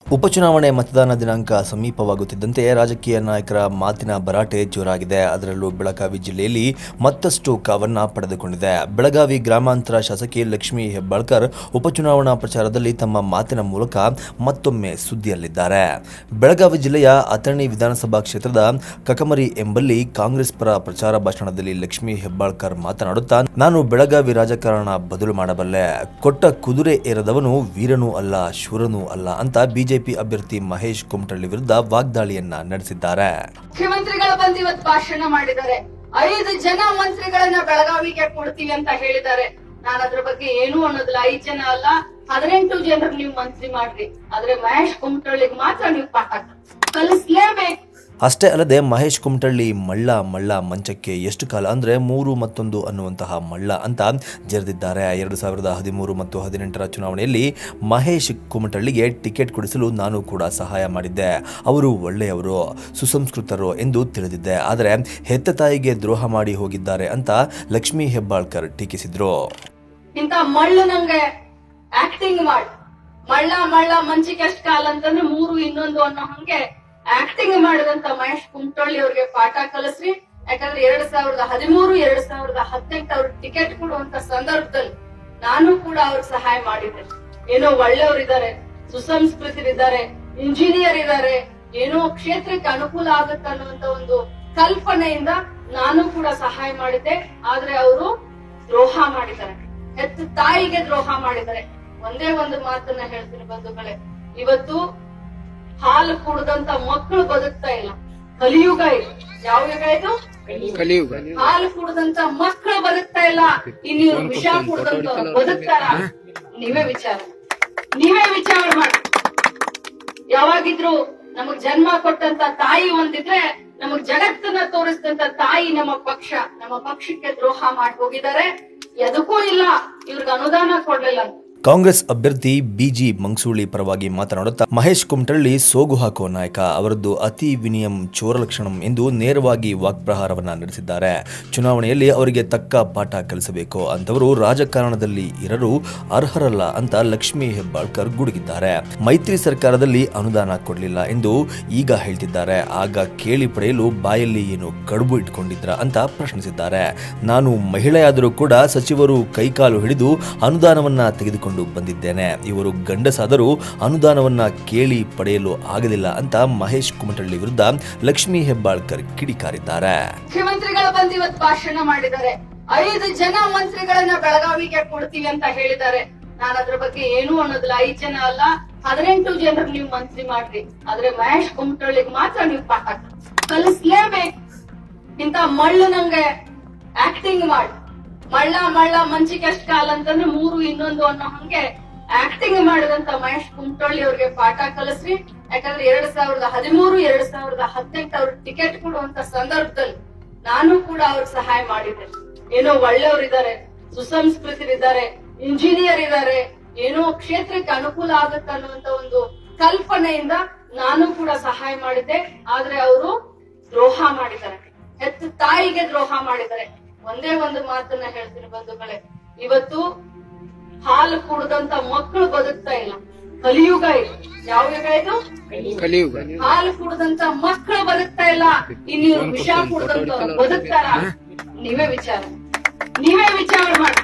ಉಪಚುನಾವಣೆ ಮತದಾನ ದಿನಾಂಕ ಸಮೀಪವಾಗುತ್ತಿದ್ದಂತೆ ರಾಜಕೀಯ ನಾಯಕರ ಮಾತಿನ ಭರಾಟೆ ಜೋರಾಗಿದೆ ಅದರಲ್ಲೂ ಬೆಳಗಾವಿ ಜಿಲ್ಲೆಯಲ್ಲಿ ಮತ್ತಷ್ಟು ಕಾವನ್ನ ಪಡೆದುಕೊಂಡಿದೆ ಬೆಳಗಾವಿ ಗ್ರಾಮಾಂತರ ಶಾಸಕಿ ಲಕ್ಷ್ಮೀ ಹೆಬ್ಬಾಳ್ಕರ್ ಉಪಚುನಾವಣಾ ಪ್ರಚಾರದಲ್ಲಿ ತಮ್ಮ ಮಾತಿನ ಮೂಲಕ ಮತ್ತೊಮ್ಮೆ ಸುದ್ದಿಯಲ್ಲಿದ್ದಾರೆ ಬೆಳಗಾವಿ ಜಿಲ್ಲೆಯ ಅಥಣಿ ವಿಧಾನಸಭಾ ಕ್ಷೇತ್ರದ ಕಕಮರಿ ಎಂಬಲ್ಲಿ ಕಾಂಗ್ರೆಸ್ ಪರ ಪ್ರಚಾರ ಭಾಷಣದಲ್ಲಿ ಲಕ್ಷ್ಮೀ ಹೆಬ್ಬಾಳ್ಕರ್ ಮಾತನಾಡುತ್ತಾ ನಾನು ಬೆಳಗಾವಿ ರಾಜಕಾರಣ ಬದಲು ಮಾಡಬಲ್ಲೆ ಕೊಟ್ಟ ಕುದುರೆ ಏರದವನು ವೀರನೂ ಅಲ್ಲ ಶೂರನೂ ಅಲ್ಲ ಅಂತ ಬಿಜೆಪಿ ಅಭ್ಯರ್ಥಿ ಮಹೇಶ್ ಕುಮಟಳ್ಳಿ ವಿರುದ್ಧ ವಾಗ್ದಾಳಿಯನ್ನ ನಡೆಸಿದ್ದಾರೆ ಮುಖ್ಯಮಂತ್ರಿಗಳು ಬಂದು ಇವತ್ತು ಭಾಷಣ ಮಾಡಿದ್ದಾರೆ ಐದು ಜನ ಮಂತ್ರಿಗಳನ್ನ ಬೆಳಗಾವಿಗೆ ಕೊಡ್ತೀವಿ ಅಂತ ಹೇಳಿದ್ದಾರೆ ನಾನು ಅದ್ರ ಬಗ್ಗೆ ಏನೂ ಅನ್ನೋದಿಲ್ಲ ಐದ್ ಜನ ಅಲ್ಲ ಹದಿನೆಂಟು ಜನರು ನೀವು ಮಂತ್ರಿ ಮಾಡ್ರಿ ಆದ್ರೆ ಮಹೇಶ್ ಕುಮಟಳ್ಳಿಗೆ ಮಾತ್ರ ನೀವು ಪಾಠ ಕಲಿಸ್ಲೇಬೇಕು ಅಷ್ಟೇ ಅಲ್ಲದೆ ಮಹೇಶ್ ಕುಮಟಳ್ಳಿ ಮಳ್ಳ ಮಳ್ಳ ಮಂಚಕ್ಕೆ ಎಷ್ಟು ಕಾಲ ಅಂದ್ರೆ ಮೂರು ಮತ್ತೊಂದು ಅನ್ನುವಂತಹ ಮಳ್ಳ ಅಂತ ಜರೆದಿದ್ದಾರೆ ಎರಡು ಸಾವಿರದ ಹದಿಮೂರು ಮತ್ತು ಹದಿನೆಂಟರ ಚುನಾವಣೆಯಲ್ಲಿ ಮಹೇಶ್ ಕುಮಟಳ್ಳಿಗೆ ಟಿಕೆಟ್ ಕೊಡಿಸಲು ನಾನು ಕೂಡ ಸಹಾಯ ಮಾಡಿದ್ದೆ ಅವರು ಒಳ್ಳೆಯವರು ಸುಸಂಸ್ಕೃತರು ಎಂದು ತಿಳಿದಿದ್ದೆ ಆದರೆ ಹೆತ್ತ ತಾಯಿಗೆ ದ್ರೋಹ ಮಾಡಿ ಹೋಗಿದ್ದಾರೆ ಅಂತ ಲಕ್ಷ್ಮೀ ಹೆಬ್ಬಾಳ್ಕರ್ ಟೀಕಿಸಿದ್ರು ಇಂತ ಮಳ್ಳು ನಂಗೆ ಆಕ್ಟಿಂಗ್ ಮಾಡ್ ಮಳ್ಳ ಮಳ್ಳ ಮಂಚಿಗೆ ಎಷ್ಟ್ ಕಾಲ ಅಂತಂದ್ರೆ ಮೂರು ಇನ್ನೊಂದು ಅನ್ನೋ ಹಂಗೆ ಆಕ್ಟಿಂಗ್ ಮಾಡಿದಂತ ಮಹೇಶ್ ಕುಮಟಳ್ಳಿ ಅವ್ರಿಗೆ ಪಾಠ ಕಲಿಸ್ರಿ ಯಾಕಂದ್ರೆ ಎರಡ್ ಸಾವಿರದ ಹದಿಮೂರು ಎರಡ್ ಸಾವಿರದ ಹದಿನೆಂಟು ಅವ್ರ ಟಿಕೆಟ್ ಕೊಡುವಂತ ಸಂದರ್ಭದಲ್ಲಿ ನಾನು ಕೂಡ ಅವ್ರಿಗೆ ಸಹಾಯ ಮಾಡಿದ್ದೆ ಏನೋ ಒಳ್ಳೆಯವರಿದ್ದಾರೆ ಸುಸಂಸ್ಕೃತರಿದ್ದಾರೆ ಇಂಜಿನಿಯರ್ ಇದ್ದಾರೆ ಏನೋ ಕ್ಷೇತ್ರಕ್ಕೆ ಅನುಕೂಲ ಆಗುತ್ತೆ ಅನ್ನುವಂತ ಒಂದು ಕಲ್ಪನೆಯಿಂದ ನಾನು ಕೂಡ ಸಹಾಯ ಮಾಡಿದ್ದೆ ಆದ್ರೆ ಅವರು ದ್ರೋಹ ಮಾಡಿದ್ದಾರೆ ಹೆತ್ತ ತಾಯಿಗೆ ದ್ರೋಹ ಮಾಡಿದ್ದಾರೆ ಒಂದೇ ಒಂದು ಮಾತನ್ನ ಹೇಳ್ತೀನಿ ಬಂಧುಗಳೇ ಇವತ್ತು ಹಾಲು ಕುಡ್ದಂತ ಮಕ್ಕಳು ಬದುಕ್ತಾ ಇಲ್ಲ ಕಲಿಯುಗ ಇದು ಯಾವ ಯುಗ ಇದು ಕಲಿಯುಗ ಹಾಲು ಕುಡ್ದಂತ ಮಕ್ಕಳು ಬದುಕ್ತಾ ಇಲ್ಲ ಇನ್ನು ಇವ್ರು ವಿಷ ಕುಡ್ದಂತ ಬದುಕ್ತಾರ ನೀವೇ ವಿಚಾರ ನೀವೇ ವಿಚಾರ ಮಾಡಿ ಯಾವಾಗಿದ್ರು ನಮಗ್ ಜನ್ಮ ಕೊಟ್ಟಂತ ತಾಯಿ ಒಂದಿದ್ರೆ ನಮಗ್ ಜಗತ್ತನ್ನ ತೋರಿಸಿದಂತ ತಾಯಿ ನಮ್ಮ ಪಕ್ಷ ನಮ್ಮ ಪಕ್ಷಕ್ಕೆ ದ್ರೋಹ ಮಾಡಿ ಹೋಗಿದ್ದಾರೆ ಎದಕ್ಕೂ ಇಲ್ಲ ಇವ್ರಿಗೆ ಅನುದಾನ ಕೊಡ್ಲಿಲ್ಲ ಅಂತ ಕಾಂಗ್ರೆಸ್ ಅಭ್ಯರ್ಥಿ ಬಿಜಿ ಮಂಗಸೂಳಿ ಪರವಾಗಿ ಮಾತನಾಡುತ್ತಾ ಮಹೇಶ್ ಕುಮಟಳ್ಳಿ ಸೋಗು ಹಾಕುವ ನಾಯಕ ಅವರದ್ದು ಅತಿ ವಿನಿಯಂ ಚೋರಲಕ್ಷಣಂ ಎಂದು ನೇರವಾಗಿ ವಾಕ್ಪ್ರಹಾರವನ್ನ ನಡೆಸಿದ್ದಾರೆ ಚುನಾವಣೆಯಲ್ಲಿ ಅವರಿಗೆ ತಕ್ಕ ಪಾಠ ಕಲಿಸಬೇಕು ಅಂತವರು ರಾಜಕಾರಣದಲ್ಲಿ ಇರಲು ಅರ್ಹರಲ್ಲ ಅಂತ ಲಕ್ಷ್ಮೀ ಹೆಬ್ಬಾಳ್ಕರ್ ಗುಡುಗಿದ್ದಾರೆ ಮೈತ್ರಿ ಸರ್ಕಾರದಲ್ಲಿ ಅನುದಾನ ಕೊಡಲಿಲ್ಲ ಎಂದು ಈಗ ಹೇಳ್ತಿದ್ದಾರೆ ಆಗ ಕೇಳಿ ಪಡೆಯಲು ಬಾಯಲ್ಲಿ ಏನು ಕಡುಬು ಇಟ್ಕೊಂಡಿದ್ರ ಅಂತ ಪ್ರಶ್ನಿಸಿದ್ದಾರೆ ನಾನು ಮಹಿಳೆಯಾದರೂ ಕೂಡ ಸಚಿವರು ಕೈಕಾಲು ಹಿಡಿದು ಅನುದಾನವನ್ನ ತೆಗೆದುಕೊಂಡು ಬಂದಿದ್ದೇನೆ ಇವರು ಗಂಡಸಾದರೂ ಅನುದಾನವನ್ನ ಕೇಳಿ ಪಡೆಯಲು ಆಗಲಿಲ್ಲ ಅಂತ ಮಹೇಶ್ ಕುಮಟಳ್ಳಿ ವಿರುದ್ಧ ಲಕ್ಷ್ಮೀ ಹೆಬ್ಬಾಳ್ಕರ್ ಕಿಡಿಕಾರಿದ್ದಾರೆ ಮುಖ್ಯಮಂತ್ರಿಗಳು ಬಂದು ಇವತ್ತು ಭಾಷಣ ಮಾಡಿದ್ದಾರೆ ಐದು ಜನ ಮಂತ್ರಿಗಳನ್ನ ಬೆಳಗಾವಿಗೆ ಕೊಡ್ತೀವಿ ಅಂತ ಹೇಳಿದ್ದಾರೆ ನಾನು ಅದ್ರ ಬಗ್ಗೆ ಏನೂ ಅನ್ನೋದಿಲ್ಲ ಐದ್ ಜನ ಅಲ್ಲ ಹದಿನೆಂಟು ಜನರು ನೀವು ಮಂತ್ರಿ ಮಾಡ್ರಿ ಆದ್ರೆ ಮಹೇಶ್ ಕುಮಟಳ್ಳಿಗೆ ಮಾತ್ರ ನೀವು ಪಾಠ ಕಲಿಸ್ಲೇಬೇಕು ಇಂತ ಮಳ್ಳು ನಂಗೆ ಆಕ್ಟಿಂಗ್ ಮಾಡಿ ಮಳ್ಳ ಮಳ್ಳ ಮಂಚಿಗೆ ಎಷ್ಟ್ ಕಾಲ ಅಂತಂದ್ರೆ ಮೂರು ಇನ್ನೊಂದು ಅನ್ನೋ ಹಂಗೆ ಆಕ್ಟಿಂಗ್ ಮಾಡಿದಂತ ಮಹೇಶ್ ಕುಮಟಳ್ಳಿ ಅವ್ರಿಗೆ ಪಾಠ ಕಲಿಸ್ರಿ ಯಾಕಂದ್ರೆ ಎರಡ್ ಸಾವಿರದ ಹದಿಮೂರು ಎರಡ್ ಸಾವಿರದ ಹದಿನೆಂಟು ಅವ್ರ ಟಿಕೆಟ್ ಕೊಡುವಂತ ಸಂದರ್ಭದಲ್ಲಿ ನಾನು ಕೂಡ ಅವ್ರಿಗೆ ಸಹಾಯ ಮಾಡಿದ್ದೆ ಏನೋ ಒಳ್ಳೆಯವರಿದ್ದಾರೆ ಸುಸಂಸ್ಕೃತರಿದ್ದಾರೆ ಇಂಜಿನಿಯರ್ ಇದ್ದಾರೆ ಏನೋ ಕ್ಷೇತ್ರಕ್ಕೆ ಅನುಕೂಲ ಆಗುತ್ತೆ ಅನ್ನುವಂತ ಒಂದು ಕಲ್ಪನೆಯಿಂದ ನಾನು ಕೂಡ ಸಹಾಯ ಮಾಡಿದ್ದೆ ಆದ್ರೆ ಅವರು ದ್ರೋಹ ಮಾಡಿದ್ದಾರೆ ಹೆತ್ತ ತಾಯಿಗೆ ದ್ರೋಹ ಮಾಡಿದ್ದಾರೆ ಒಂದೇ ಒಂದು ಮಾತನ್ನ ಹೇಳ್ತೀನಿ ಬಂಧುಗಳೇ ಇವತ್ತು ಹಾಲು ಕುಡ್ದಂತ ಮಕ್ಕಳು ಬದುಕ್ತಾ ಇಲ್ಲ ಕಲಿಯುಗ ಇದು ಯಾವ ಯುಗ ಇದು ಕಲಿಯುಗ ಹಾಲು ಕುಡ್ದಂತ ಮಕ್ಕಳು ಬದುಕ್ತಾ ಇಲ್ಲ ಇನ್ನು ಇವ್ರು ವಿಷ ಕುಡ್ದಂತ ಬದುಕ್ತಾರ ನೀವೇ ವಿಚಾರ ನೀವೇ ವಿಚಾರ ಮಾಡಿ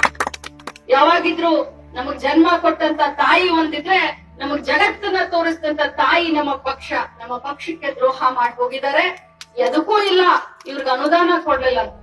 ಯಾವಾಗಿದ್ರು ನಮಗ್ ಜನ್ಮ ಕೊಟ್ಟಂತ ತಾಯಿ ಒಂದಿದ್ರೆ ನಮಗ್ ಜಗತ್ತನ್ನ ತೋರಿಸಿದಂತ ತಾಯಿ ನಮ್ಮ ಪಕ್ಷ ನಮ್ಮ ಪಕ್ಷಕ್ಕೆ ದ್ರೋಹ ಮಾಡಿ ಹೋಗಿದ್ದಾರೆ ಎದಕ್ಕೂ ಇಲ್ಲ ಇವ್ರಿಗೆ ಅನುದಾನ ಕೊಡ್ಲಿಲ್ಲ ಅಂತ